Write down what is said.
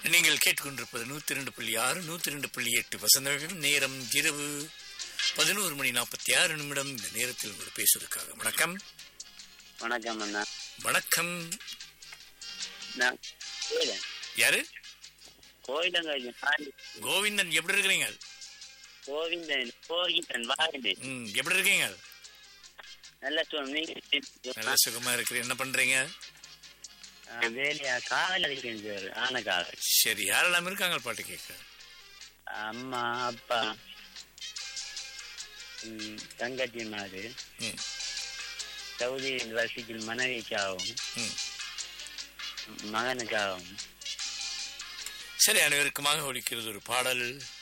நீங்கள் கேட்டுக்கொண்டிருப்பது நூத்தி ரெண்டு புள்ளி ஆறு நூத்தி ரெண்டு புள்ளி எட்டு வசந்தகம் நேரம் இரவு பதினோரு மணி நாற்பத்தி ஆறு நிமிடம் இந்த நேரத்தில் உங்களோட பேசுவதற்காக வணக்கம் வணக்கம் அண்ணா வணக்கம் நான் கோயிலன் யாரு கோயிலங்க சாரி கோவிந்தன் எப்படி இருக்கிறீங்க கோவிந்தன் கோவிந்தன் வாரேன் ம் எப்படி இருக்கீங்க நல்ல சொல் நீங்க நல்லா சுகமா இருக்கிறீங்க என்ன பண்றீங்க வேலையா காவல் அடிக்கிறேன் சார் ஆன காவல் சரி யாரெல்லாம் இருக்காங்க பாட்டு கேட்க அம்மா அப்பா ம், தங்கச்சி மாறு ம் சவுதியில் வசிக்கும் மனைவிக்காகவும் ம் மகனுக்காகவும் சரி அனைவருக்குமாக ஒலிக்கிறது ஒரு பாடல்